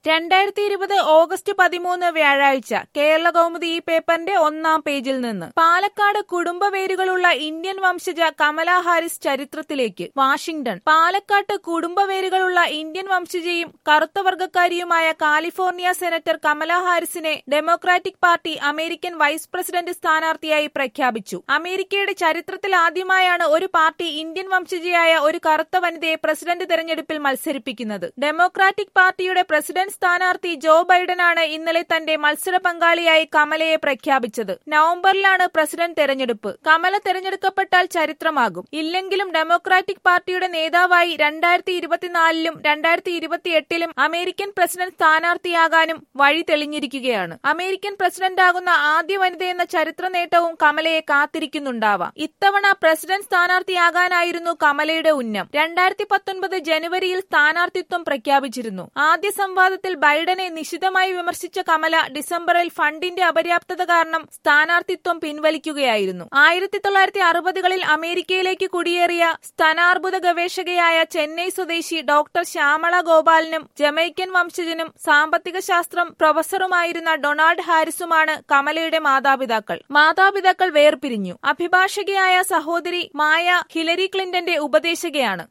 രണ്ടായിരത്തി ഇരുപത് ഓഗസ്റ്റ് പതിമൂന്ന് വ്യാഴാഴ്ച കേരള കൗമുദി ഈ പേപ്പറിന്റെ ഒന്നാം പേജിൽ നിന്ന് പാലക്കാട് കുടുംബവേരുകളുള്ള ഇന്ത്യൻ വംശജ കമല ഹാരിസ് ചരിത്രത്തിലേക്ക് വാഷിംഗ്ടൺ പാലക്കാട്ട് കുടുംബവേരുകളുള്ള ഇന്ത്യൻ വംശജയും കറുത്ത വർഗക്കാരിയുമായ കാലിഫോർണിയ സെനറ്റർ കമല ഹാരിസിനെ Democratic Party American vice president സ്ഥാനാർത്ഥിയായി പ്രഖ്യാപിച്ചു അമേരിക്കയുടെ ചരിത്രത്തിൽ ആദ്യമായാണ് ഒരു പാർട്ടി ഇന്ത്യൻ വംശജയായ ഒരു കറുത്ത വനിതയെ പ്രസിഡന്റ് തെരഞ്ഞെടുപ്പിൽ മത്സരിപ്പിക്കുന്നത് ഡെമോക്രാറ്റിക് പാർട്ടിയുടെ പ്രസിഡന്റ് സ്ഥാനാർത്ഥി ജോ ബൈഡനാണ് ഇന്നലെ തന്റെ മത്സര പങ്കാളിയായി കമലയെ പ്രഖ്യാപിച്ചത് നവംബറിലാണ് പ്രസിഡന്റ് തെരഞ്ഞെടുപ്പ് കമല തെരഞ്ഞെടുക്കപ്പെട്ടാൽ ചരിത്രമാകും ഇല്ലെങ്കിലും ഡെമോക്രാറ്റിക് പാർട്ടിയുടെ നേതാവായി രണ്ടായിരത്തി ഇരുപത്തിനാലിലും രണ്ടായിരത്തി ഇരുപത്തിയെട്ടിലും അമേരിക്കൻ പ്രസിഡന്റ് സ്ഥാനാർത്ഥിയാകാനും വഴി തെളിഞ്ഞിരിക്കുകയാണ് അമേരിക്കൻ പ്രസിഡന്റാകുന്ന ആദ്യ വനിതയെന്ന ചരിത്ര നേട്ടവും കമലയെ കാത്തിരിക്കുന്നുണ്ടാവാം ഇത്തവണ പ്രസിഡന്റ് സ്ഥാനാർത്ഥിയാകാനായിരുന്നു കമലയുടെ ഉന്നം രണ്ടായിരത്തി പത്തൊൻപത് ജനുവരിയിൽ സ്ഥാനാർത്ഥിത്വം പ്രഖ്യാപിച്ചിരുന്നു ആദ്യ സംവാദത്തിൽ ബൈഡനെ നിശിതമായി വിമർശിച്ച കമല ഡിസംബറിൽ ഫണ്ടിന്റെ അപര്യാപ്തത കാരണം സ്ഥാനാർത്ഥിത്വം പിൻവലിക്കുകയായിരുന്നു ആയിരത്തി തൊള്ളായിരത്തി അറുപതുകളിൽ അമേരിക്കയിലേക്ക് കുടിയേറിയ സ്തനാർബുദ ഗവേഷകയായ ചെന്നൈ സ്വദേശി ഡോക്ടർ ശ്യാമള ഗോപാലനും ജമൈക്കൻ വംശജനും സാമ്പത്തിക ശാസ്ത്രം പ്രൊഫസറുമായിരുന്ന ഡൊണാൾഡ് ഹാരിസുമാണ് കമലയുടെ മാതാപിതാക്കൾ മാതാപിതാക്കൾ വേർപിരിഞ്ഞു അഭിഭാഷകയായ സഹോദരി മായ ഹിലരി ക്ലിന്റന്റെ ഉപദേശകയാണ്